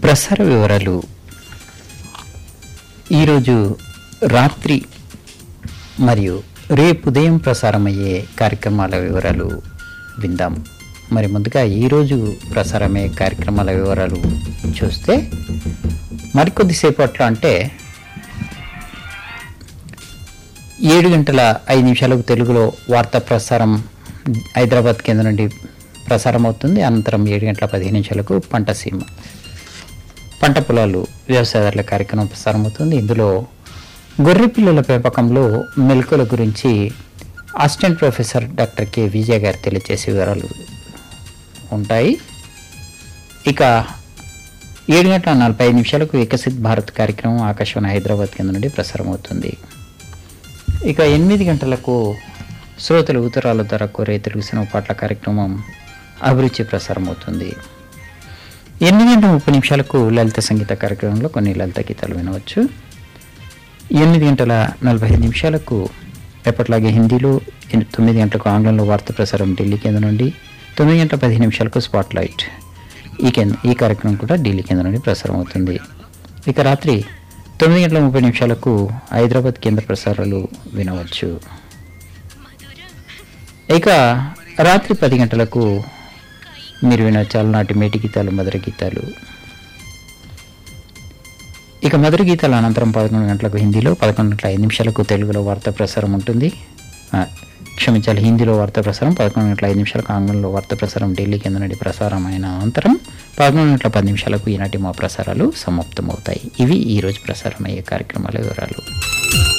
ప్రసార వివరాలు ఈరోజు రాత్రి మరియు రేపు ఉదయం ప్రసారమయ్యే కార్యక్రమాల వివరాలు విందాం మరి ముందుగా ఈరోజు ప్రసారమయ్యే కార్యక్రమాల వివరాలు చూస్తే మరికొద్దిసేపట్లో అంటే ఏడు గంటల ఐదు నిమిషాలకు తెలుగులో వార్తా ప్రసారం హైదరాబాద్ కేంద్రం నుండి ప్రసారం అవుతుంది అనంతరం ఏడు గంటల పదిహేను నిమిషాలకు పంట సీమ పంట పొలాలు వ్యవసాయదారుల కార్యక్రమం ప్రసారం అవుతుంది ఇందులో గొర్రె పిల్లల పెంపకంలో మెలకుల గురించి assistant professor doctor K Vijay గారు తెలియజేసే వివరాలు ఉంటాయి ఇక ఏడు గంటల నలభై ఐదు నిమిషాలకు వికసిత్ భారత్ కార్యక్రమం ఆకాశవాణి హైదరాబాద్ కేంద్రం నుండి ప్రసారం అవుతుంది ఇక ఎనిమిది గంటలకు శ్రోతలు ఉత్తరాల ద్వారా కోరే తెలుగు సినిమా పాటల కార్యక్రమం అభిరుచి ప్రసారం అవుతుంది ఎనిమిది గంటల ముప్పై నిమిషాలకు లలిత సంగీత కార్యక్రమంలో కొన్ని లలిత గీతాలు వినవచ్చు ఎనిమిది గంటల నలభై ఐదు నిమిషాలకు ఎప్పటిలాగే హిందీలో ఎన్- తొమ్మిది గంటలకు ఆంగ్లంలో వార్త ప్రసారం ఢిల్లీ కేంద్రం నుండి తొమ్మిది గంటల పదిహేను నిమిషాలకు స్పాట్ లైట్ ఈ కేంద్ర ఈ కార్యక్రమం కూడా ఢిల్లీ కేంద్రం నుండి ప్రసారం అవుతుంది ఇక రాత్రి తొమ్మిది గంటల ముప్పై నిమిషాలకు హైదరాబాద్ కేంద్ర ప్రసారాలు వినవచ్చు ఇక రాత్రి పది గంటలకు మీరు వినొచ్చు అలనాటి మేటి గీతాలు మధుర గీతాలు ఇక మధుర గీతాల అనంతరం పదకొండు గంటలకు హిందీలో పదకొండు గంటల ఐదు నిమిషాలకు తెలుగులో వార్తా ప్రసారం ఉంటుంది ఆ, క్షమించాలి హిందీలో వార్తా ప్రసారం పదకొండు గంటల ఐదు నిమిషాలకు ఆంగ్లంలో వార్తా ప్రసారం ఢిల్లీ కింద నుండి ప్రసారం అయిన అనంతరం పదకొండు గంటల పది నిమిషాలకు ఈనాటి మా ప్రసారాలు సమాప్తమవుతాయి ఇవి ఈరోజు ప్రసారం అయ్యే కార్యక్రమాల వివరాలు